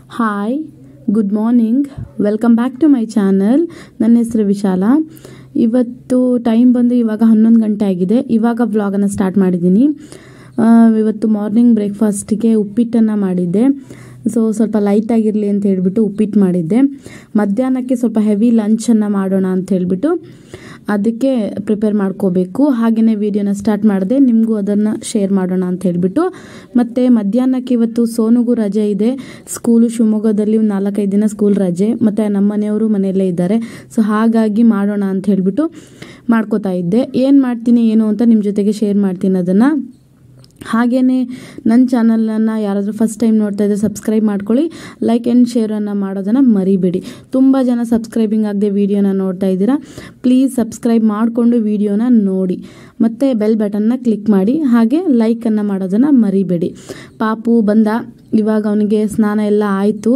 Hi good morning welcome back to my channel ನನ್ನ ಹೆಸರು ವಿಶಾಲ ಇವತ್ತು ಟೈಮ್ ಬಂದು ಇವಾಗ ಹನ್ನೊಂದು ಗಂಟೆ ಆಗಿದೆ ಇವಾಗ ವ್ಲಾಗನ್ನು ಸ್ಟಾರ್ಟ್ ಮಾಡಿದ್ದೀನಿ ಆ, ಇವತ್ತು ಮಾರ್ನಿಂಗ್ ಬ್ರೇಕ್ಫಾಸ್ಟಿಗೆ ಉಪ್ಪಿಟ್ಟನ್ನು ಮಾಡಿದ್ದೆ ಸೊ ಸ್ವಲ್ಪ ಲೈಟ್ ಆಗಿರಲಿ ಅಂತ ಹೇಳ್ಬಿಟ್ಟು ಉಪ್ಪಿಟ್ಟು ಮಾಡಿದ್ದೆ ಮಧ್ಯಾಹ್ನಕ್ಕೆ ಸ್ವಲ್ಪ ಹೆವಿ ಲಂಚನ್ನು ಮಾಡೋಣ ಅಂತ ಹೇಳ್ಬಿಟ್ಟು ಅದಕ್ಕೆ ಪ್ರಿಪೇರ್ ಮಾಡ್ಕೋಬೇಕು ಹಾಗೆಯೇ ವಿಡಿಯೋನ ಸ್ಟಾರ್ಟ್ ಮಾಡಿದೆ ನಿಮಗೂ ಅದನ್ನು ಶೇರ್ ಮಾಡೋಣ ಅಂತ ಹೇಳ್ಬಿಟ್ಟು ಮತ್ತು ಮಧ್ಯಾಹ್ನಕ್ಕೆ ಇವತ್ತು ಸೋನುಗೂ ರಜೆ ಇದೆ ಸ್ಕೂಲು ಶಿವಮೊಗ್ಗದಲ್ಲಿ ಒಂದು ನಾಲ್ಕೈದು ದಿನ ಸ್ಕೂಲ್ ರಜೆ ಮತ್ತು ನಮ್ಮ ಮನೆಯವರು ಮನೆಯಲ್ಲೇ ಇದ್ದಾರೆ ಸೊ ಹಾಗಾಗಿ ಮಾಡೋಣ ಅಂತ ಹೇಳ್ಬಿಟ್ಟು ಮಾಡ್ಕೋತಾ ಇದ್ದೆ ಏನು ಮಾಡ್ತೀನಿ ಏನು ಅಂತ ನಿಮ್ಮ ಜೊತೆಗೆ ಶೇರ್ ಮಾಡ್ತೀನಿ ಅದನ್ನು ಹಾಗೆಯೇ ನನ್ನ ಚಾನಲನ್ನು ಯಾರಾದರೂ ಫಸ್ಟ್ ಟೈಮ್ ನೋಡ್ತಾ ಇದ್ದರೆ ಸಬ್ಸ್ಕ್ರೈಬ್ ಮಾಡ್ಕೊಳ್ಳಿ ಲೈಕ್ ಆ್ಯಂಡ್ ಶೇರನ್ನು ಮಾಡೋದನ್ನು ಮರಿಬೇಡಿ ತುಂಬ ಜನ ಸಬ್ಸ್ಕ್ರೈಬಿಂಗ್ ಆಗದೆ ವೀಡಿಯೋನ ನೋಡ್ತಾ ಇದ್ದೀರಾ ಪ್ಲೀಸ್ ಸಬ್ಸ್ಕ್ರೈಬ್ ಮಾಡಿಕೊಂಡು ವೀಡಿಯೋನ ನೋಡಿ ಮತ್ತು ಬೆಲ್ ಬಟನ್ನ ಕ್ಲಿಕ್ ಮಾಡಿ ಹಾಗೆ ಲೈಕನ್ನು ಮಾಡೋದನ್ನು ಮರಿಬೇಡಿ ಪಾಪು ಬಂದ ಇವಾಗ ಅವನಿಗೆ ಸ್ನಾನ ಎಲ್ಲ ಆಯಿತು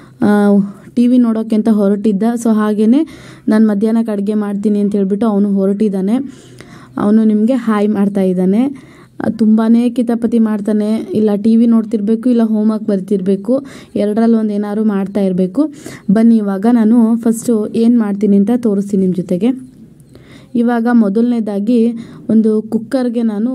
ಟಿ ವಿ ನೋಡೋಕ್ಕೆ ಅಂತ ಹೊರಟಿದ್ದ ಸೊ ಹಾಗೆಯೇ ನಾನು ಮಧ್ಯಾಹ್ನಕ್ಕೆ ಅಡುಗೆ ಮಾಡ್ತೀನಿ ಅಂತ ಹೇಳ್ಬಿಟ್ಟು ಅವನು ಹೊರಟಿದ್ದಾನೆ ಅವನು ನಿಮಗೆ ಹಾಯ್ ಮಾಡ್ತಾ ಇದ್ದಾನೆ ತುಂಬಾ ಕಿತಾಪತಿ ಮಾಡ್ತಾನೆ ಇಲ್ಲ ಟಿ ವಿ ನೋಡ್ತಿರ್ಬೇಕು ಇಲ್ಲ ಹೋಮ್ವರ್ಕ್ ಬರ್ತಿರ್ಬೇಕು ಎರಡರಲ್ಲಿ ಒಂದು ಏನಾದ್ರು ಮಾಡ್ತಾ ಇರಬೇಕು ಬನ್ನಿ ಇವಾಗ ನಾನು ಫಸ್ಟು ಏನು ಮಾಡ್ತೀನಿ ಅಂತ ತೋರಿಸ್ತೀನಿ ನಿಮ್ಮ ಜೊತೆಗೆ ಇವಾಗ ಮೊದಲನೇದಾಗಿ ಒಂದು ಕುಕ್ಕರ್ಗೆ ನಾನು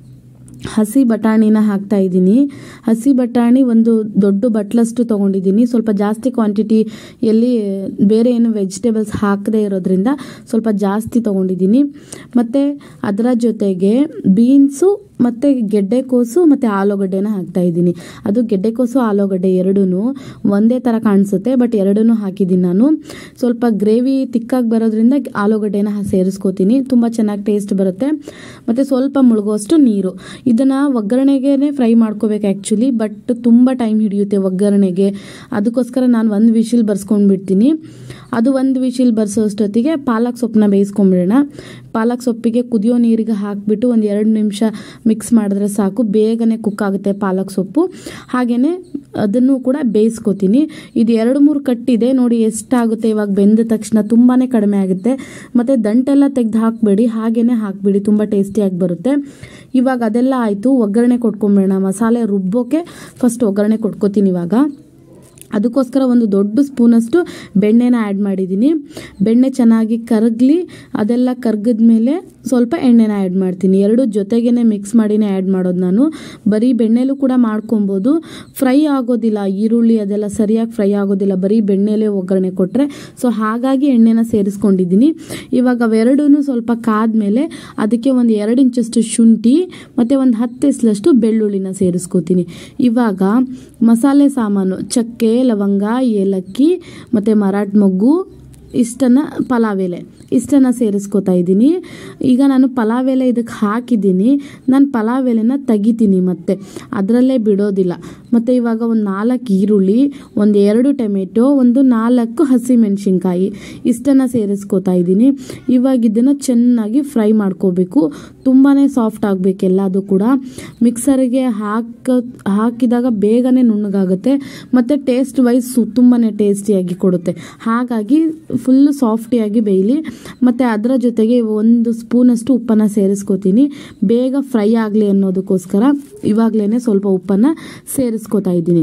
ಹಸಿ ಬಟಾಣಿನ ಹಾಕ್ತಾ ಇದ್ದೀನಿ ಹಸಿ ಬಟಾಣಿ ಒಂದು ದೊಡ್ಡ ಬಟ್ಲಷ್ಟು ತೊಗೊಂಡಿದ್ದೀನಿ ಸ್ವಲ್ಪ ಜಾಸ್ತಿ ಕ್ವಾಂಟಿಟಿಯಲ್ಲಿ ಬೇರೆ ಏನು ವೆಜಿಟೇಬಲ್ಸ್ ಹಾಕದೇ ಇರೋದ್ರಿಂದ ಸ್ವಲ್ಪ ಜಾಸ್ತಿ ತೊಗೊಂಡಿದ್ದೀನಿ ಮತ್ತು ಅದರ ಜೊತೆಗೆ ಬೀನ್ಸು ಮತ್ತು ಗೆಡ್ಡೆಕೋಸು ಮತ್ತು ಆಲೂಗಡ್ಡೆನ ಹಾಕ್ತಾ ಇದ್ದೀನಿ ಅದು ಗೆಡ್ಡೆಕೋಸು ಆಲೂಗಡ್ಡೆ ಎರಡೂ ಒಂದೇ ಥರ ಕಾಣಿಸುತ್ತೆ ಬಟ್ ಎರಡೂ ಹಾಕಿದ್ದೀನಿ ನಾನು ಸ್ವಲ್ಪ ಗ್ರೇವಿ ತಿಕ್ಕಾಗಿ ಬರೋದ್ರಿಂದ ಆಲೂಗಡ್ಡೆನ ಸೇರಿಸ್ಕೋತೀನಿ ತುಂಬ ಚೆನ್ನಾಗಿ ಟೇಸ್ಟ್ ಬರುತ್ತೆ ಮತ್ತು ಸ್ವಲ್ಪ ಮುಳುಗೋಷ್ಟು ನೀರು ಇದನ್ನು ಒಗ್ಗರಣೆಗೆ ಫ್ರೈ ಮಾಡ್ಕೋಬೇಕು ಆ್ಯಕ್ಚುಲಿ ಬಟ್ ತುಂಬ ಟೈಮ್ ಹಿಡಿಯುತ್ತೆ ಒಗ್ಗರಣೆಗೆ ಅದಕ್ಕೋಸ್ಕರ ನಾನು ಒಂದು ವಿಶಿಲ್ ಬರ್ಸ್ಕೊಂಡ್ಬಿಡ್ತೀನಿ ಅದು ಒಂದು ವಿಶಿಲ್ ಬರ್ಸೋಷ್ಟೊತ್ತಿಗೆ ಪಾಲಕ್ ಸೊಪ್ಪನ್ನ ಬೇಯಿಸ್ಕೊಂಬಿಡೋಣ ಪಾಲಕ್ ಸೊಪ್ಪಿಗೆ ಕುದಿಯೋ ನೀರಿಗೆ ಹಾಕಿಬಿಟ್ಟು ಒಂದು ಎರಡು ನಿಮಿಷ ಮಿಕ್ಸ್ ಮಾಡಿದ್ರೆ ಸಾಕು ಬೇಗನೆ ಕುಕ್ ಆಗುತ್ತೆ ಪಾಲಕ್ ಸೊಪ್ಪು ಹಾಗೆಯೇ ಅದನ್ನು ಕೂಡ ಬೇಯಿಸ್ಕೊತೀನಿ ಇದು ಎರಡು ಮೂರು ಕಟ್ಟಿದೆ ನೋಡಿ ಎಷ್ಟಾಗುತ್ತೆ ಇವಾಗ ಬೆಂದ ತಕ್ಷಣ ತುಂಬಾ ಕಡಿಮೆ ಆಗುತ್ತೆ ಮತ್ತು ದಂಟೆಲ್ಲ ತೆಗೆದು ಹಾಕಬೇಡಿ ಹಾಗೆಯೇ ಹಾಕಿಬಿಡಿ ತುಂಬ ಟೇಸ್ಟಿಯಾಗಿ ಬರುತ್ತೆ ಇವಾಗ ಅದೆಲ್ಲ ಆಯಿತು ಒಗ್ಗರಣೆ ಕೊಟ್ಕೊಂಬಿಡೋಣ ಮಸಾಲೆ ರುಬ್ಬೋಕೆ ಫಸ್ಟ್ ಒಗ್ಗರಣೆ ಕೊಟ್ಕೋತೀನಿ ಇವಾಗ ಅದಕ್ಕೋಸ್ಕರ ಒಂದು ದೊಡ್ಡ ಸ್ಪೂನಷ್ಟು ಬೆಣ್ಣೆನ ಆ್ಯಡ್ ಮಾಡಿದ್ದೀನಿ ಬೆಣ್ಣೆ ಚೆನ್ನಾಗಿ ಕರಗಲಿ ಅದೆಲ್ಲ ಕರ್ಗದ ಮೇಲೆ ಸ್ವಲ್ಪ ಎಣ್ಣೆನ ಆ್ಯಡ್ ಮಾಡ್ತೀನಿ ಎರಡು ಜೊತೆಗೇ ಮಿಕ್ಸ್ ಮಾಡಿನೇ ಆ್ಯಡ್ ಮಾಡೋದು ನಾನು ಬರೀ ಬೆಣ್ಣೆಲೂ ಕೂಡ ಮಾಡ್ಕೊಬೋದು ಫ್ರೈ ಆಗೋದಿಲ್ಲ ಈರುಳ್ಳಿ ಅದೆಲ್ಲ ಸರಿಯಾಗಿ ಫ್ರೈ ಆಗೋದಿಲ್ಲ ಬರೀ ಬೆಣ್ಣೆಲೇ ಒಗ್ಗರಣೆ ಕೊಟ್ಟರೆ ಸೊ ಹಾಗಾಗಿ ಎಣ್ಣೆನ ಸೇರಿಸ್ಕೊಂಡಿದ್ದೀನಿ ಇವಾಗ ಅವೆರಡೂ ಸ್ವಲ್ಪ ಕಾದ್ಮೇಲೆ ಅದಕ್ಕೆ ಒಂದು ಎರಡು ಇಂಚಷ್ಟು ಶುಂಠಿ ಮತ್ತು ಒಂದು ಹತ್ತು ಎಸ್ಲಷ್ಟು ಬೆಳ್ಳುಳ್ಳಿನ ಸೇರಿಸ್ಕೋತೀನಿ ಇವಾಗ ಮಸಾಲೆ ಸಾಮಾನು ಚಕ್ಕೆ ಲವಂಗ ಏಲಕ್ಕಿ ಮತ್ತು ಮರಾಠ ಮೊಗ್ಗು ಇಷ್ಟನ್ನು ಪಲಾವ್ ಎಲೆ ಇಷ್ಟನ್ನು ಸೇರಿಸ್ಕೋತಾ ಇದ್ದೀನಿ ಈಗ ನಾನು ಪಲಾವ್ ಎಲೆ ಇದಕ್ಕೆ ಹಾಕಿದ್ದೀನಿ ನಾನು ಪಲಾವ್ ಎಲೆನ ತೆಗಿತೀನಿ ಮತ್ತೆ ಅದರಲ್ಲೇ ಬಿಡೋದಿಲ್ಲ ಮತ್ತು ಇವಾಗ ಒಂದು ನಾಲ್ಕು ಈರುಳ್ಳಿ ಒಂದು ಎರಡು ಟೊಮೆಟೊ ಒಂದು ನಾಲ್ಕು ಹಸಿಮೆಣಸಿನ್ಕಾಯಿ ಇಷ್ಟನ್ನು ಸೇರಿಸ್ಕೋತಾ ಇದ್ದೀನಿ ಇವಾಗ ಇದನ್ನು ಚೆನ್ನಾಗಿ ಫ್ರೈ ಮಾಡ್ಕೋಬೇಕು ತುಂಬಾ ಸಾಫ್ಟ್ ಆಗಬೇಕು ಎಲ್ಲದು ಕೂಡ ಮಿಕ್ಸರ್ಗೆ ಹಾಕ ಹಾಕಿದಾಗ ಬೇಗನೆ ನುಣ್ಣಗಾಗುತ್ತೆ ಮತ್ತು ಟೇಸ್ಟ್ ವೈಸ್ ತುಂಬಾ ಟೇಸ್ಟಿಯಾಗಿ ಕೊಡುತ್ತೆ ಹಾಗಾಗಿ ಫುಲ್ಲು ಸಾಫ್ಟಿಯಾಗಿ ಬೇಯಲಿ ಮತ್ತು ಅದರ ಜೊತೆಗೆ ಒಂದು ಸ್ಪೂನಷ್ಟು ಉಪ್ಪನ್ನು ಸೇರಿಸ್ಕೋತೀನಿ ಬೇಗ ಫ್ರೈ ಆಗಲಿ ಅನ್ನೋದಕ್ಕೋಸ್ಕರ ಇವಾಗಲೇ ಸ್ವಲ್ಪ ಉಪ್ಪನ್ನು ಸೇರಿಸ್ಕೋತಾ ಇದ್ದೀನಿ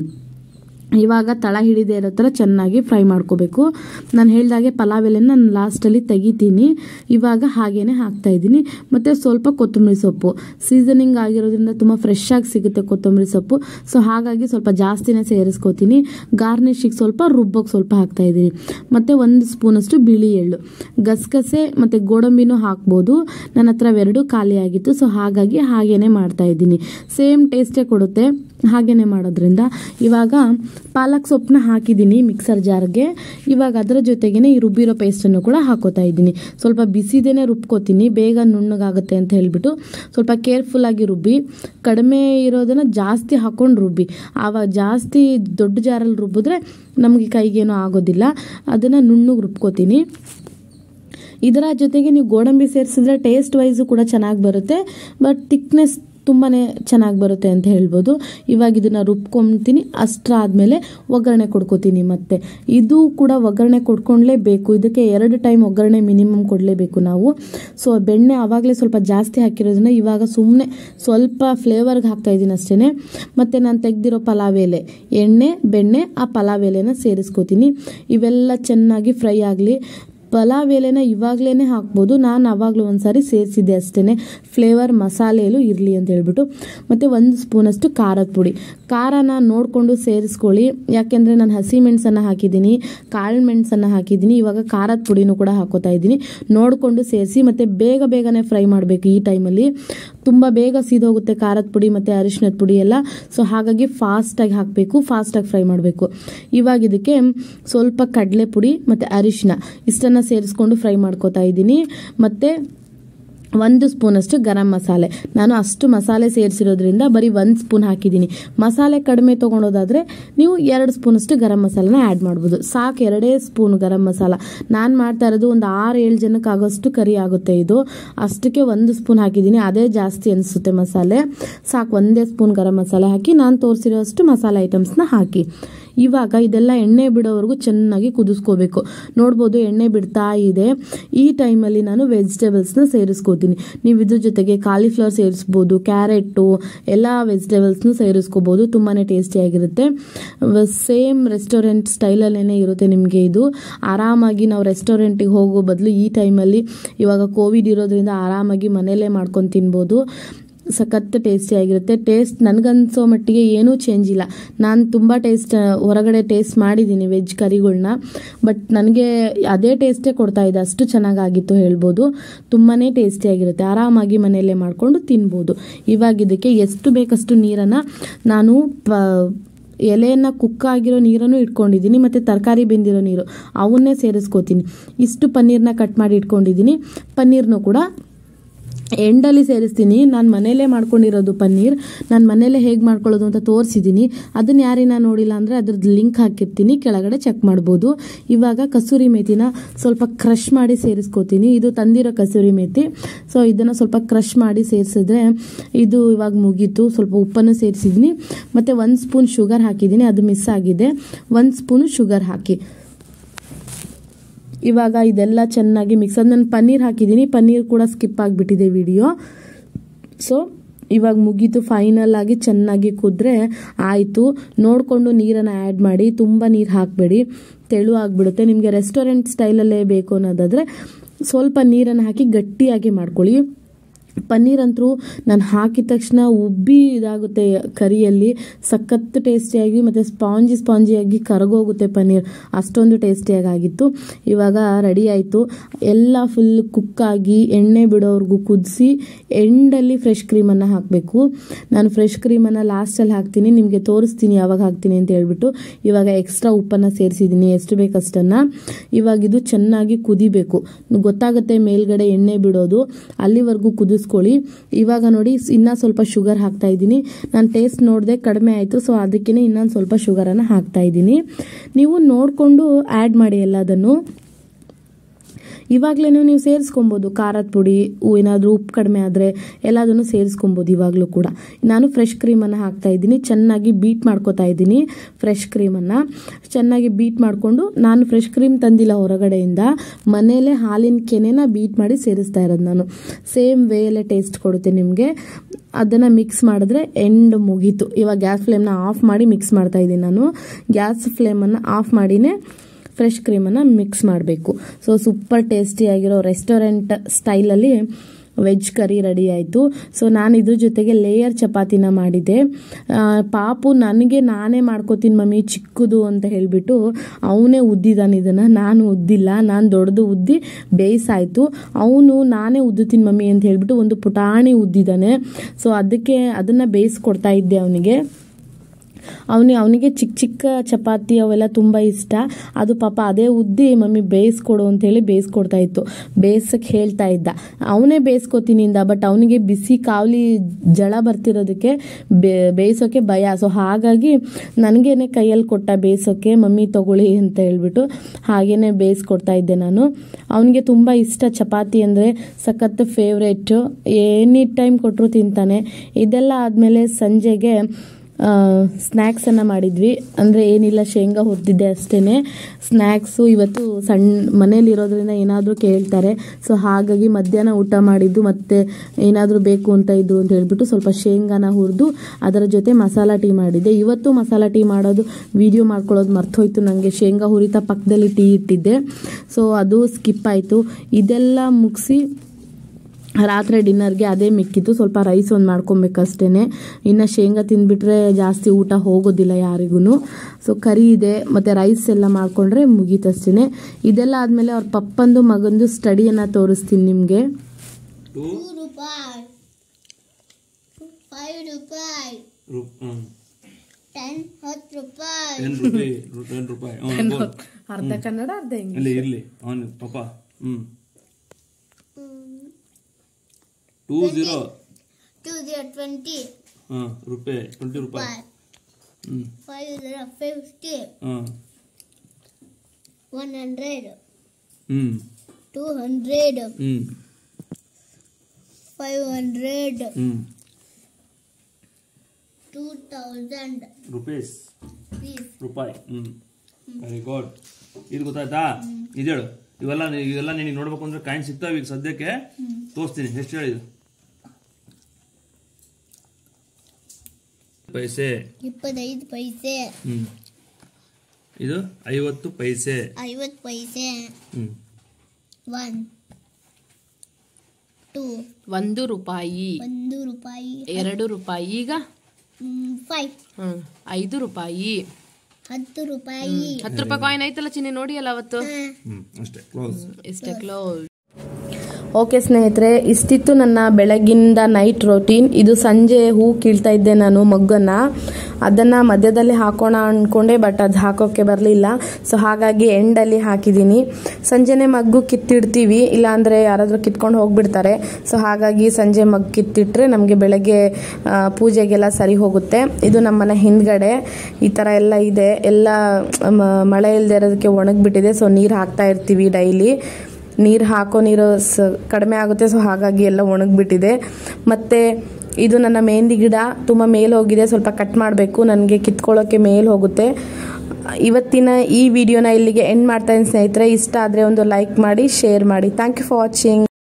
ಇವಾಗ ತಳ ಹಿಡಿದೇ ಇರೋ ಥರ ಚೆನ್ನಾಗಿ ಫ್ರೈ ಮಾಡ್ಕೋಬೇಕು ನಾನು ಹೇಳ್ದಾಗೆ ಪಲಾವ್ ಎಲೆನ ನಾನು ಲಾಸ್ಟಲ್ಲಿ ತೆಗಿತೀನಿ ಇವಾಗ ಹಾಗೇನೆ ಹಾಕ್ತಾ ಇದ್ದೀನಿ ಮತ್ತು ಸ್ವಲ್ಪ ಕೊತ್ತಂಬರಿ ಸೊಪ್ಪು ಸೀಸನಿಂಗ್ ಆಗಿರೋದ್ರಿಂದ ತುಂಬ ಫ್ರೆಶ್ ಆಗಿ ಸಿಗುತ್ತೆ ಕೊತ್ತಂಬರಿ ಸೊಪ್ಪು ಸೊ ಹಾಗಾಗಿ ಸ್ವಲ್ಪ ಜಾಸ್ತಿನೇ ಸೇರಿಸ್ಕೋತೀನಿ ಗಾರ್ನಿಷಿಗೆ ಸ್ವಲ್ಪ ರುಬ್ಬೋಕ್ಕೆ ಸ್ವಲ್ಪ ಹಾಕ್ತಾ ಇದ್ದೀನಿ ಮತ್ತು ಒಂದು ಸ್ಪೂನಷ್ಟು ಬಿಳಿ ಎಳ್ಳು ಗಸಗಸೆ ಮತ್ತು ಗೋಡಂಬಿನೂ ಹಾಕ್ಬೋದು ನನ್ನ ಹತ್ರ ಅವೆರಡು ಖಾಲಿ ಆಗಿತ್ತು ಸೊ ಹಾಗಾಗಿ ಹಾಗೇನೆ ಮಾಡ್ತಾ ಇದ್ದೀನಿ ಸೇಮ್ ಟೇಸ್ಟೇ ಕೊಡುತ್ತೆ ಹಾಗೇನೆ ಮಾಡೋದ್ರಿಂದ ಇವಾಗ ಪಾಲಕ್ ಸೊಪ್ಪನ್ನ ಹಾಕಿದ್ದೀನಿ ಮಿಕ್ಸರ್ ಜಾರ್ಗೆ ಇವಾಗ ಅದರ ಜೊತೆಗೇನೆ ಈ ರುಬ್ಬಿರೋ ಪೇಸ್ಟನ್ನು ಕೂಡ ಹಾಕೋತಾ ಇದ್ದೀನಿ ಸ್ವಲ್ಪ ಬಿಸಿದೇನೆ ರುಬ್ಕೋತೀನಿ ಬೇಗ ನುಣ್ಣಗಾಗುತ್ತೆ ಅಂತ ಹೇಳ್ಬಿಟ್ಟು ಸ್ವಲ್ಪ ಕೇರ್ಫುಲ್ಲಾಗಿ ರುಬ್ಬಿ ಕಡಿಮೆ ಇರೋದನ್ನು ಜಾಸ್ತಿ ಹಾಕೊಂಡು ರುಬ್ಬಿ ಆವಾಗ ಜಾಸ್ತಿ ದೊಡ್ಡ ಜಾರಲ್ಲಿ ರುಬ್ಬಿದ್ರೆ ನಮಗೆ ಕೈಗೇನೂ ಆಗೋದಿಲ್ಲ ಅದನ್ನು ನುಣ್ಣಗೆ ರುಬ್ಕೋತೀನಿ ಇದರ ಜೊತೆಗೆ ನೀವು ಗೋಡಂಬಿ ಸೇರಿಸಿದ್ರೆ ಟೇಸ್ಟ್ ವೈಸು ಕೂಡ ಚೆನ್ನಾಗಿ ಬರುತ್ತೆ ಬಟ್ ತಿಕ್ನೆಸ್ ತುಂಬಾ ಚೆನ್ನಾಗಿ ಬರುತ್ತೆ ಅಂತ ಹೇಳ್ಬೋದು ಇವಾಗ ಇದನ್ನು ರುಬ್ಕೊಂತೀನಿ ಅಷ್ಟರಾದ್ಮೇಲೆ ಒಗ್ಗರಣೆ ಕೊಡ್ಕೋತೀನಿ ಮತ್ತೆ ಇದು ಕೂಡ ಒಗ್ಗರಣೆ ಕೊಡ್ಕೊಂಡ್ಲೇಬೇಕು ಇದಕ್ಕೆ ಎರಡು ಟೈಮ್ ಒಗ್ಗರಣೆ ಮಿನಿಮಮ್ ಕೊಡಲೇಬೇಕು ನಾವು ಸೊ ಬೆಣ್ಣೆ ಆವಾಗಲೇ ಸ್ವಲ್ಪ ಜಾಸ್ತಿ ಹಾಕಿರೋದನ್ನ ಇವಾಗ ಸುಮ್ಮನೆ ಸ್ವಲ್ಪ ಫ್ಲೇವರ್ಗೆ ಹಾಕ್ತಾ ಇದ್ದೀನಿ ಅಷ್ಟೇ ಮತ್ತು ನಾನು ತೆಗೆದಿರೋ ಪಲಾವ್ ಎಲೆ ಎಣ್ಣೆ ಬೆಣ್ಣೆ ಆ ಪಲಾವ್ ಎಲೆನ ಸೇರಿಸ್ಕೋತೀನಿ ಇವೆಲ್ಲ ಚೆನ್ನಾಗಿ ಫ್ರೈ ಆಗಲಿ ಪಲಾವ್ ಎಲೆನ ಇವಾಗಲೇ ಹಾಕ್ಬೋದು ನಾನು ಆವಾಗಲೂ ಒಂದ್ಸಾರಿ ಸೇರಿಸಿದ್ದೆ ಅಷ್ಟೇ ಫ್ಲೇವರ್ ಮಸಾಲೆಯಲ್ಲೂ ಇರಲಿ ಅಂತ ಹೇಳ್ಬಿಟ್ಟು ಮತ್ತು ಒಂದು ಸ್ಪೂನಷ್ಟು ಖಾರದ ಪುಡಿ ಖಾರನ ನೋಡಿಕೊಂಡು ಸೇರಿಸ್ಕೊಳ್ಳಿ ಯಾಕೆಂದರೆ ನಾನು ಹಸಿ ಮೆಣಸನ್ನು ಹಾಕಿದ್ದೀನಿ ಕಾಳು ಮೆಣಸನ್ನು ಹಾಕಿದ್ದೀನಿ ಇವಾಗ ಖಾರದ ಪುಡಿನೂ ಕೂಡ ಹಾಕೋತಾ ಇದ್ದೀನಿ ನೋಡಿಕೊಂಡು ಸೇರಿಸಿ ಮತ್ತು ಬೇಗ ಬೇಗನೆ ಫ್ರೈ ಮಾಡಬೇಕು ಈ ಟೈಮಲ್ಲಿ ತುಂಬ ಬೇಗ ಸೀದೋಗುತ್ತೆ ಖಾರದ ಪುಡಿ ಮತ್ತು ಅರಿಶಿನದ ಪುಡಿ ಎಲ್ಲ ಸೊ ಹಾಗಾಗಿ ಫಾಸ್ಟಾಗಿ ಹಾಕಬೇಕು ಫಾಸ್ಟಾಗಿ ಫ್ರೈ ಮಾಡಬೇಕು ಇವಾಗ ಇದಕ್ಕೆ ಸ್ವಲ್ಪ ಕಡಲೆ ಪುಡಿ ಮತ್ತು ಅರಿಶಿನ ಇಷ್ಟನ್ನು ಸೇರಿಸ್ಕೊಂಡು ಫ್ರೈ ಮಾಡ್ಕೋತಾ ಇದ್ದೀನಿ ಮತ್ತು ಒಂದು ಸ್ಪೂನಷ್ಟು ಗರಂ ಮಸಾಲೆ ನಾನು ಅಷ್ಟು ಮಸಾಲೆ ಸೇರಿಸಿರೋದ್ರಿಂದ ಬರೀ ಒಂದು ಸ್ಪೂನ್ ಹಾಕಿದ್ದೀನಿ ಮಸಾಲೆ ಕಡಿಮೆ ತೊಗೊಳೋದಾದರೆ ನೀವು ಎರಡು ಸ್ಪೂನಷ್ಟು ಗರಂ ಮಸಾಲನ ಆ್ಯಡ್ ಮಾಡ್ಬೋದು ಸಾಕು ಎರಡೇ ಸ್ಪೂನ್ ಗರಂ ಮಸಾಲ ನಾನು ಮಾಡ್ತಾ ಇರೋದು ಒಂದು ಆರು ಏಳು ಜನಕ್ಕೆ ಆಗೋಷ್ಟು ಕರಿ ಆಗುತ್ತೆ ಇದು ಅಷ್ಟಕ್ಕೆ ಒಂದು ಸ್ಪೂನ್ ಹಾಕಿದ್ದೀನಿ ಅದೇ ಜಾಸ್ತಿ ಅನಿಸುತ್ತೆ ಮಸಾಲೆ ಸಾಕು ಒಂದೇ ಸ್ಪೂನ್ ಗರಂ ಮಸಾಲೆ ಹಾಕಿ ನಾನು ತೋರಿಸಿರೋಷ್ಟು ಮಸಾಲೆ ಐಟಮ್ಸ್ನ ಹಾಕಿ ಇವಾಗ ಇದೆಲ್ಲ ಎಣ್ಣೆ ಬಿಡೋವರೆಗೂ ಚೆನ್ನಾಗಿ ಕುದಿಸ್ಕೋಬೇಕು ನೋಡ್ಬೋದು ಎಣ್ಣೆ ಬಿಡ್ತಾ ಇದೆ ಈ ಟೈಮಲ್ಲಿ ನಾನು ವೆಜಿಟೇಬಲ್ಸ್ನ ಸೇರಿಸ್ಕೋತೀನಿ ನೀವು ಇದ್ರ ಜೊತೆಗೆ ಕಾಲಿಫ್ಲವರ್ ಸೇರಿಸ್ಬೋದು ಕ್ಯಾರೆಟು ಎಲ್ಲ ವೆಜಿಟೇಬಲ್ಸ್ನು ಸೇರಿಸ್ಕೋಬೋದು ತುಂಬಾ ಟೇಸ್ಟಿಯಾಗಿರುತ್ತೆ ಸೇಮ್ ರೆಸ್ಟೋರೆಂಟ್ ಸ್ಟೈಲಲ್ಲೇ ಇರುತ್ತೆ ನಿಮಗೆ ಇದು ಆರಾಮಾಗಿ ನಾವು ರೆಸ್ಟೋರೆಂಟಿಗೆ ಹೋಗೋ ಬದಲು ಈ ಟೈಮಲ್ಲಿ ಇವಾಗ ಕೋವಿಡ್ ಇರೋದ್ರಿಂದ ಆರಾಮಾಗಿ ಮನೆಯಲ್ಲೇ ಮಾಡ್ಕೊಂಡು ತಿನ್ಬೋದು ಸಖತ್ ಟೇಸ್ಟಿಯಾಗಿರುತ್ತೆ ಟೇಸ್ಟ್ ನನಗನ್ಸೋ ಮಟ್ಟಿಗೆ ಏನೂ ಚೇಂಜ್ ಇಲ್ಲ ನಾನು ತುಂಬ ಟೇಸ್ಟ್ ಹೊರಗಡೆ ಟೇಸ್ಟ್ ಮಾಡಿದ್ದೀನಿ ವೆಜ್ ಕರಿಗಳ್ನ ಬಟ್ ನನಗೆ ಅದೇ ಟೇಸ್ಟೇ ಕೊಡ್ತಾ ಇದೆ ಅಷ್ಟು ಚೆನ್ನಾಗಾಗಿತ್ತು ಹೇಳ್ಬೋದು ತುಂಬಾ ಟೇಸ್ಟಿಯಾಗಿರುತ್ತೆ ಆರಾಮಾಗಿ ಮನೆಯಲ್ಲೇ ಮಾಡಿಕೊಂಡು ತಿನ್ಬೋದು ಇವಾಗ ಇದಕ್ಕೆ ಎಷ್ಟು ಬೇಕಷ್ಟು ನೀರನ್ನು ನಾನು ಪ ಎಲೆಯನ್ನು ಕುಕ್ ಆಗಿರೋ ನೀರನ್ನು ಇಟ್ಕೊಂಡಿದ್ದೀನಿ ಮತ್ತು ತರಕಾರಿ ಬೆಂದಿರೋ ನೀರು ಅವನ್ನೇ ಸೇರಿಸ್ಕೋತೀನಿ ಇಷ್ಟು ಪನ್ನೀರ್ನ ಕಟ್ ಮಾಡಿ ಇಟ್ಕೊಂಡಿದ್ದೀನಿ ಪನ್ನೀರ್ನು ಕೂಡ ಎಂಡಲ್ಲಿ ಸೇರಿಸ್ತೀನಿ ನಾನು ಮನೇಲೇ ಮಾಡ್ಕೊಂಡಿರೋದು ಪನ್ನೀರ್ ನಾನು ಮನೇಲೇ ಹೇಗೆ ಮಾಡ್ಕೊಳ್ಳೋದು ಅಂತ ತೋರಿಸಿದ್ದೀನಿ ಅದನ್ನು ಯಾರಿನ ನೋಡಿಲ್ಲ ಅಂದರೆ ಅದ್ರದ್ದು ಲಿಂಕ್ ಹಾಕಿರ್ತೀನಿ ಕೆಳಗಡೆ ಚೆಕ್ ಮಾಡ್ಬೋದು ಇವಾಗ ಕಸೂರಿ ಮೇಥಿನ ಸ್ವಲ್ಪ ಕ್ರಷ್ ಮಾಡಿ ಸೇರಿಸ್ಕೋತೀನಿ ಇದು ತಂದಿರೋ ಕಸೂರಿ ಮೇಥಿ ಸೊ ಇದನ್ನು ಸ್ವಲ್ಪ ಕ್ರಷ್ ಮಾಡಿ ಸೇರಿಸಿದ್ರೆ ಇದು ಇವಾಗ ಮುಗೀತು ಸ್ವಲ್ಪ ಉಪ್ಪನ್ನು ಸೇರಿಸಿದ್ದೀನಿ ಮತ್ತು ಒಂದು ಸ್ಪೂನ್ ಶುಗರ್ ಹಾಕಿದ್ದೀನಿ ಅದು ಮಿಸ್ ಆಗಿದೆ ಒಂದು ಸ್ಪೂನು ಶುಗರ್ ಹಾಕಿ ಇವಾಗ ಇದೆಲ್ಲ ಚೆನ್ನಾಗಿ ಮಿಕ್ಸ್ ಅದು ನಾನು ಪನ್ನೀರ್ ಹಾಕಿದ್ದೀನಿ ಪನ್ನೀರ್ ಕೂಡ ಸ್ಕಿಪ್ ಆಗಿಬಿಟ್ಟಿದೆ ವಿಡಿಯೋ ಸೊ ಇವಾಗ ಮುಗೀತು ಫೈನಲ್ ಆಗಿ ಚೆನ್ನಾಗಿ ಕುದ್ರೆ ಆಯಿತು ನೋಡಿಕೊಂಡು ನೀರನ್ನು ಆ್ಯಡ್ ಮಾಡಿ ತುಂಬ ನೀರು ಹಾಕಬೇಡಿ ತೆಳು ಆಗಿಬಿಡುತ್ತೆ ನಿಮಗೆ ರೆಸ್ಟೋರೆಂಟ್ ಸ್ಟೈಲಲ್ಲೇ ಬೇಕು ಅನ್ನೋದಾದರೆ ಸ್ವಲ್ಪ ನೀರನ್ನು ಹಾಕಿ ಗಟ್ಟಿಯಾಗಿ ಮಾಡ್ಕೊಳ್ಳಿ ಪನ್ನೀರ್ ಅಂತೂ ನಾನು ಹಾಕಿದ ತಕ್ಷಣ ಉಬ್ಬಿ ಇದಾಗುತ್ತೆ ಕರಿಯಲ್ಲಿ ಸಖತ್ ಟೇಸ್ಟಿಯಾಗಿ ಮತ್ತು ಸ್ಪಾಂಜಿ ಸ್ಪಾಂಜಿಯಾಗಿ ಕರಗೋಗುತ್ತೆ ಪನ್ನೀರ್ ಅಷ್ಟೊಂದು ಟೇಸ್ಟಿಯಾಗಿ ಆಗಿತ್ತು ಇವಾಗ ರೆಡಿ ಆಯಿತು ಎಲ್ಲ ಫುಲ್ ಕುಕ್ಕಾಗಿ ಎಣ್ಣೆ ಬಿಡೋವರೆಗೂ ಕುದಿಸಿ ಎಂಡಲ್ಲಿ ಫ್ರೆಶ್ ಕ್ರೀಮನ್ನು ಹಾಕಬೇಕು ನಾನು ಫ್ರೆಶ್ ಕ್ರೀಮನ್ನು ಲಾಸ್ಟಲ್ಲಿ ಹಾಕ್ತೀನಿ ನಿಮಗೆ ತೋರಿಸ್ತೀನಿ ಯಾವಾಗ ಹಾಕ್ತೀನಿ ಅಂತ ಹೇಳ್ಬಿಟ್ಟು ಇವಾಗ ಎಕ್ಸ್ಟ್ರಾ ಉಪ್ಪನ್ನು ಸೇರಿಸಿದ್ದೀನಿ ಎಷ್ಟು ಬೇಕಷ್ಟನ್ನು ಇವಾಗ ಇದು ಚೆನ್ನಾಗಿ ಕುದಿಬೇಕು ಗೊತ್ತಾಗುತ್ತೆ ಮೇಲ್ಗಡೆ ಎಣ್ಣೆ ಬಿಡೋದು ಅಲ್ಲಿವರೆಗೂ ಕುದಿಸ್ ಇವಾಗ ನೋಡಿ ಇನ್ನೂ ಸ್ವಲ್ಪ ಶುಗರ್ ಹಾಕ್ತಾ ಇದ್ದೀನಿ ನಾನು ಟೇಸ್ಟ್ ನೋಡಿದೆ ಕಡಿಮೆ ಆಯಿತು ಸೊ ಅದಕ್ಕೇ ಇನ್ನೊಂದು ಸ್ವಲ್ಪ ಶುಗರನ್ನು ಹಾಕ್ತಾ ಇದ್ದೀನಿ ನೀವು ನೋಡಿಕೊಂಡು ಆ್ಯಡ್ ಮಾಡಿ ಎಲ್ಲದನ್ನು ಇವಾಗಲೇ ನೀವು ಸೇರಿಸ್ಕೊಬೋದು ಖಾರದ ಪುಡಿ ಏನಾದರೂ ಉಪ್ಪು ಕಡಿಮೆ ಆದರೆ ಎಲ್ಲದನ್ನು ಸೇರಿಸ್ಕೊಬೋದು ಇವಾಗಲೂ ಕೂಡ ನಾನು ಫ್ರೆಶ್ ಕ್ರೀಮನ್ನು ಹಾಕ್ತಾ ಇದ್ದೀನಿ ಚೆನ್ನಾಗಿ ಬೀಟ್ ಮಾಡ್ಕೋತಾ ಇದ್ದೀನಿ ಫ್ರೆಶ್ ಕ್ರೀಮನ್ನು ಚೆನ್ನಾಗಿ ಬೀಟ್ ಮಾಡಿಕೊಂಡು ನಾನು ಫ್ರೆಶ್ ಕ್ರೀಮ್ ತಂದಿಲ್ಲ ಹೊರಗಡೆಯಿಂದ ಮನೇಲೆ ಹಾಲಿನ ಕೆನೆನ ಬೀಟ್ ಮಾಡಿ ಸೇರಿಸ್ತಾ ಇರೋದು ನಾನು ಸೇಮ್ ವೇಯಲ್ಲೇ ಟೇಸ್ಟ್ ಕೊಡುತ್ತೆ ನಿಮಗೆ ಅದನ್ನು ಮಿಕ್ಸ್ ಮಾಡಿದ್ರೆ ಎಂಡ್ ಮುಗೀತು ಇವಾಗ ಗ್ಯಾಸ್ ಫ್ಲೇಮ್ನ ಆಫ್ ಮಾಡಿ ಮಿಕ್ಸ್ ಮಾಡ್ತಾ ಇದ್ದೀನಿ ನಾನು ಗ್ಯಾಸ್ ಫ್ಲೇಮನ್ನು ಆಫ್ ಮಾಡಿನೇ ಫ್ರೆಶ್ ಕ್ರೀಮನ್ನು ಮಿಕ್ಸ್ ಮಾಡಬೇಕು ಸೊ ಸೂಪರ್ ಟೇಸ್ಟಿಯಾಗಿರೋ ರೆಸ್ಟೋರೆಂಟ್ ಸ್ಟೈಲಲ್ಲಿ ವೆಜ್ ಕರಿ ರೆಡಿ ಆಯಿತು ಸೊ ನಾನು ಇದ್ರ ಜೊತೆಗೆ ಲೇಯರ್ ಚಪಾತಿನ ಮಾಡಿದ್ದೆ ಪಾಪು ನನಗೆ ನಾನೇ ಮಾಡ್ಕೋತೀನಿ ಮಮ್ಮಿ ಚಿಕ್ಕದು ಅಂತ ಹೇಳಿಬಿಟ್ಟು ಅವನೇ ಉದ್ದಿದ್ದಾನೆ ಇದನ್ನು ನಾನು ಉದ್ದಿಲ್ಲ ನಾನು ದೊಡ್ಡದು ಉದ್ದಿ ಬೇಯಿಸಾಯಿತು ಅವನು ನಾನೇ ಉದ್ದುತ್ತೀನಿ ಮಮ್ಮಿ ಅಂತ ಹೇಳಿಬಿಟ್ಟು ಒಂದು ಪುಟಾಣಿ ಉದ್ದಿದ್ದಾನೆ ಸೊ ಅದಕ್ಕೆ ಅದನ್ನು ಬೇಯಿಸ್ಕೊಡ್ತಾ ಇದ್ದೆ ಅವನಿಗೆ ಅವನಿ ಅವನಿಗೆ ಚಿಕ್ಕ ಚಿಕ್ಕ ಚಪಾತಿ ಅವೆಲ್ಲ ತುಂಬ ಇಷ್ಟ ಅದು ಪಾಪ ಅದೇ ಉದ್ದಿ ಮಮ್ಮಿ ಬೇಯಿಸ್ಕೊಡು ಅಂತೇಳಿ ಬೇಯಿಸ್ಕೊಡ್ತಾ ಇತ್ತು ಬೇಯಿಸಕ್ಕೆ ಹೇಳ್ತಾ ಇದ್ದ ಅವನೇ ಬೇಯಿಸ್ಕೊತೀನಿಂದ ಬಟ್ ಅವನಿಗೆ ಬಿಸಿ ಕಾವಲಿ ಜಳ ಬರ್ತಿರೋದಕ್ಕೆ ಬೇ ಬೇಯಿಸೋಕೆ ಭಯ ಸೊ ಹಾಗಾಗಿ ನನಗೇನೆ ಕೈಯಲ್ಲಿ ಕೊಟ್ಟ ಬೇಯಿಸೋಕೆ ಮಮ್ಮಿ ತಗೊಳ್ಳಿ ಅಂತ ಹೇಳ್ಬಿಟ್ಟು ಹಾಗೇನೆ ಬೇಯಿಸ್ಕೊಡ್ತಾ ಇದ್ದೆ ನಾನು ಅವನಿಗೆ ತುಂಬ ಇಷ್ಟ ಚಪಾತಿ ಅಂದರೆ ಸಖತ್ ಫೇವ್ರೇಟು ಎನಿ ಟೈಮ್ ಕೊಟ್ಟರು ತಿಂತಾನೆ ಇದೆಲ್ಲ ಆದಮೇಲೆ ಸಂಜೆಗೆ ಸ್ನ್ಯಾಕ್ಸನ್ನು ಮಾಡಿದ್ವಿ ಅಂದರೆ ಏನಿಲ್ಲ ಶೇಂಗಾ ಹುರಿದಿದ್ದೆ ಅಷ್ಟೇ ಸ್ನ್ಯಾಕ್ಸು ಇವತ್ತು ಸಣ್ಣ ಮನೇಲಿರೋದ್ರಿಂದ ಏನಾದರೂ ಕೇಳ್ತಾರೆ ಸೊ ಹಾಗಾಗಿ ಮಧ್ಯಾಹ್ನ ಊಟ ಮಾಡಿದ್ದು ಮತ್ತು ಏನಾದರೂ ಬೇಕು ಅಂತ ಇದ್ದು ಅಂತ ಹೇಳ್ಬಿಟ್ಟು ಸ್ವಲ್ಪ ಶೇಂಗಾನ ಹುರಿದು ಅದರ ಜೊತೆ ಮಸಾಲ ಟೀ ಮಾಡಿದ್ದೆ ಇವತ್ತು ಮಸಾಲ ಟೀ ಮಾಡೋದು ವಿಡಿಯೋ ಮಾಡ್ಕೊಳ್ಳೋದು ಮರ್ತೋಯ್ತು ನನಗೆ ಶೇಂಗಾ ಹುರಿತಾ ಪಕ್ಕದಲ್ಲಿ ಟೀ ಇಟ್ಟಿದ್ದೆ ಸೊ ಅದು ಸ್ಕಿಪ್ ಆಯಿತು ಇದೆಲ್ಲ ಮುಗಿಸಿ ರಾತ್ರಿ ಡಿನ್ನರ್ಗೆ ಅದೇ ಮಿಕ್ಕಿತ್ತು ಸ್ವಲ್ಪ ರೈಸ್ ಒಂದು ಮಾಡ್ಕೊಬೇಕಷ್ಟೇ ಇನ್ನು ಶೇಂಗಾ ತಿಂದ್ಬಿಟ್ರೆ ಜಾಸ್ತಿ ಊಟ ಹೋಗೋದಿಲ್ಲ ಯಾರಿಗೂ ಸೊ ಕರಿ ಇದೆ ಮತ್ತು ರೈಸ್ ಎಲ್ಲ ಮಾಡಿಕೊಂಡ್ರೆ ಮುಗೀತಷ್ಟೇ ಇದೆಲ್ಲ ಆದಮೇಲೆ ಅವ್ರ ಪಪ್ಪಂದು ಮಗಂದು ಸ್ಟಡಿಯನ್ನು ತೋರಿಸ್ತೀನಿ ನಿಮಗೆ two two rupees, five rupees, ರು- hmm. ten hot rupees, ten ರೂಪಾಯಿ ಟೆನ್ ರೂಪಾಯಿ ಹ್ಮ್, ಬೋಲ್. ಅರ್ಧ ಕನ್ನಡ ಅರ್ಧ ಇಲ್ಲಿ ಇರ್ಲಿ ಅವನು ಪಾಪ hmm two zero two zero twenty, ಹಾಂ ರೂಪಾಯಿ ಟ್ವೆಂಟಿ ರೂಪಾಯಿ five, hmm five zero fifty, ಹಾಂ one hundred, hmm two hundred, hmm five hundred, hmm two thousand, rupees please, ರೂಪಾಯಿ ಹ್ಮ್ ವೆರಿ ಗುಡ್ ಇದು ಗೊತ್ತಾಯ್ತಾ ಇದೇಳು ಇವೆಲ್ಲ ನೀ- ಇವೆಲ್ಲ ನಿನಗೆ ನೋಡ್ಬೇಕು ಅಂದ್ರೆ ಕಾಯಿನ್ ಸಿಗ್ತಾವ ಈಗ ಸದ್ಯಕ್ಕೆ ತೋರಿಸ್ತೀನಿ ಎಷ್ಟು ಹೇಳಿದು ಪೈಸೆ ಇಪ್ಪತ್ತೈದು ಪೈಸೆ ಹ್ಮ್ ಇದು ಐವತ್ತು ಪೈಸೆ ಐವತ್ತು ಪೈಸೆ ಹ್ಮ್ ಒನ್ ಟೂ ಒಂದು ರೂಪಾಯಿ ಒಂದು ರೂಪಾಯಿ ಎರಡು ರೂಪಾಯಿ ಈಗ ಫೈವ್ ಹ್ಮ್ ಐದು ರೂಪಾಯಿ ಹತ್ತು ರೂಪಾಯಿ ಹತ್ತು ರೂಪಾಯಿ ಕಾಯಿನ್ ಐತಲ್ಲ ಚಿನ್ನಿ ನೋಡಿ ಅಲ್ಲ ಅವತ್ತು ಹ್ಮ್ ಅಷ್ಟೇ ಕ್ಲೋಸ್ ಇಷ್ಟೇ ಕ್ಲೋಸ್ ಓಕೆ ಸ್ನೇಹಿತರೆ ಇಷ್ಟಿತ್ತು ನನ್ನ ಬೆಳಗಿಂದ ನೈಟ್ ರೋಟೀನ್ ಇದು ಸಂಜೆ ಹೂ ಕೀಳ್ತಾ ಇದ್ದೆ ನಾನು ಮೊಗ್ಗನ್ನ ಅದನ್ನು ಮಧ್ಯದಲ್ಲಿ ಹಾಕೋಣ ಅಂದ್ಕೊಂಡೆ ಬಟ್ ಅದು ಹಾಕೋಕ್ಕೆ ಬರಲಿಲ್ಲ ಸೊ ಹಾಗಾಗಿ ಎಂಡಲ್ಲಿ ಹಾಕಿದ್ದೀನಿ ಸಂಜೆನೆ ಮಗ್ಗು ಕಿತ್ತಿಡ್ತೀವಿ ಇಲ್ಲಾಂದರೆ ಯಾರಾದರೂ ಕಿತ್ಕೊಂಡು ಹೋಗ್ಬಿಡ್ತಾರೆ ಸೊ ಹಾಗಾಗಿ ಸಂಜೆ ಮಗ್ಗು ಕಿತ್ತಿಟ್ರೆ ನಮಗೆ ಬೆಳಗ್ಗೆ ಆ, ಪೂಜೆಗೆಲ್ಲ ಸರಿ ಹೋಗುತ್ತೆ ಇದು ನಮ್ಮನೆ ಹಿಂದ್ಗಡೆ ಈ ಥರ ಎಲ್ಲ ಇದೆ ಎಲ್ಲ ಮ- ಮಳೆ ಇಲ್ಲದೆ ಇರೋದಕ್ಕೆ ಒಣಗಿಬಿಟ್ಟಿದೆ ಸೊ ನೀರು ಹಾಕ್ತಾ ಇರ್ತೀವಿ ಡೈಲಿ ನೀರು ಹಾಕೋ ನೀರು ಸ ಕಡಿಮೆ ಆಗುತ್ತೆ ಸೊ ಹಾಗಾಗಿ ಎಲ್ಲ ಒಣಗಿಬಿಟ್ಟಿದೆ ಮತ್ತು ಇದು ನನ್ನ ಮೆಹಂದಿ ಗಿಡ ತುಂಬ ಮೇಲೆ ಹೋಗಿದೆ ಸ್ವಲ್ಪ ಕಟ್ ಮಾಡಬೇಕು ನನಗೆ ಕಿತ್ಕೊಳ್ಳೋಕ್ಕೆ ಮೇಲೆ ಹೋಗುತ್ತೆ ಇವತ್ತಿನ ಈ ವಿಡಿಯೋನ ಇಲ್ಲಿಗೆ ಎಂಡ್ ಮಾಡ್ತಾ ಇದ್ದೀನಿ ಸ್ನೇಹಿತರೆ ಇಷ್ಟ ಆದರೆ ಒಂದು ಲೈಕ್ ಮಾಡಿ ಶೇರ್ ಮಾಡಿ ಥ್ಯಾಂಕ್ ಯು ಫಾರ್ ವಾಚಿಂಗ್